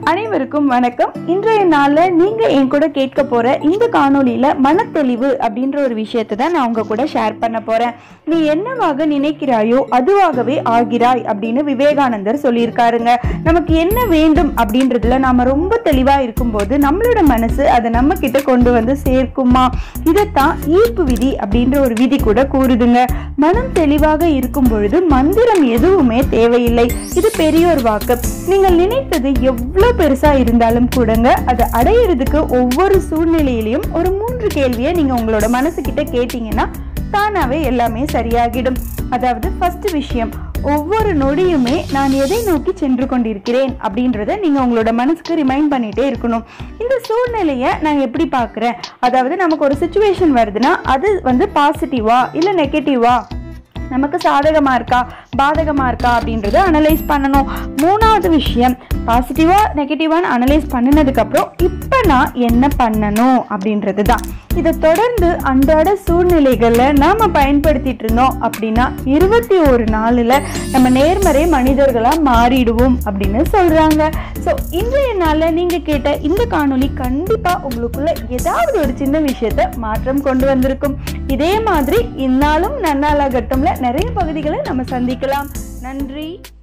அனைவருக்கும் வணக்கம் இன்றைய நாள்ல நீங்க என் கூட கேட்க போற இந்த காணொளியில மனத்தெளிவு அப்படின்ற ஒரு விஷயத்தை தான் நான் உங்க கூட ஷேர் பண்ண போறேன் நீ என்னவாக நினைக்கிறாயோ அதுவாகவே ஆகிறாய் அப்படின்னு விவேகானந்தர் சொல்லியிருக்காருங்க நமக்கு என்ன வேண்டும் அப்படின்றதுல நாம ரொம்ப தெளிவா இருக்கும்போது நம்மளோட மனசு அதை நம்ம கிட்ட கொண்டு வந்து சேர்க்குமா இதைத்தான் ஈர்ப்பு விதி அப்படின்ற ஒரு விதி கூட கூறுதுங்க மனம் தெளிவாக இருக்கும் பொழுது மந்திரம் எதுவுமே தேவையில்லை இது பெரியோர் வாக்கு நீங்கள் நினைத்தது எவ்வளவு பெருசா இருந்தாலும் கூடங்க அதை அடையிறதுக்கு ஒவ்வொரு சூழ்நிலையிலையும் ஒரு மூன்று கேள்வியை நீங்க உங்களோட மனசு கிட்ட கேட்டீங்கன்னா தானாவே எல்லாமே சரியாகிடும் அதாவது ஃபர்ஸ்ட் விஷயம் ஒவ்வொரு நொடியுமே நான் எதை நோக்கி சென்று கொண்டிருக்கிறேன் அப்படின்றத நீங்க உங்களோட மனசுக்கு ரிமைண்ட் பண்ணிட்டே இருக்கணும் இந்த சூழ்நிலையை நான் எப்படி பார்க்குறேன் அதாவது நமக்கு ஒரு சுச்சுவேஷன் வருதுன்னா அது வந்து பாசிட்டிவா இல்லை நெகட்டிவா நமக்கு சாதகமா இருக்கா பாதகமா இருக்கா அப்படின்றத அனலைஸ் பண்ணணும் மூணாவது விஷயம் பாசிட்டிவா நெகட்டிவான்னு அனலைஸ் பண்ணினதுக்கு அப்புறம் இப்போ நான் என்ன பண்ணணும் அப்படின்றது தான் இதை தொடர்ந்து அன்றாட சூழ்நிலைகளில் நாம் பயன்படுத்திட்டு இருந்தோம் அப்படின்னா இருபத்தி ஒரு நாளில் நம்ம நேர்மறை மனிதர்களாக மாறிடுவோம் அப்படின்னு சொல்கிறாங்க ஸோ இன்றைய நாளில் நீங்கள் கேட்ட இந்த காணொளி கண்டிப்பாக உங்களுக்குள்ள ஏதாவது ஒரு சின்ன விஷயத்த மாற்றம் கொண்டு வந்திருக்கும் இதே மாதிரி இந்நாளும் நன்னாளாகட்டும்ல நிறைய பகுதிகளை நம்ம சந்திக்கலாம் நன்றி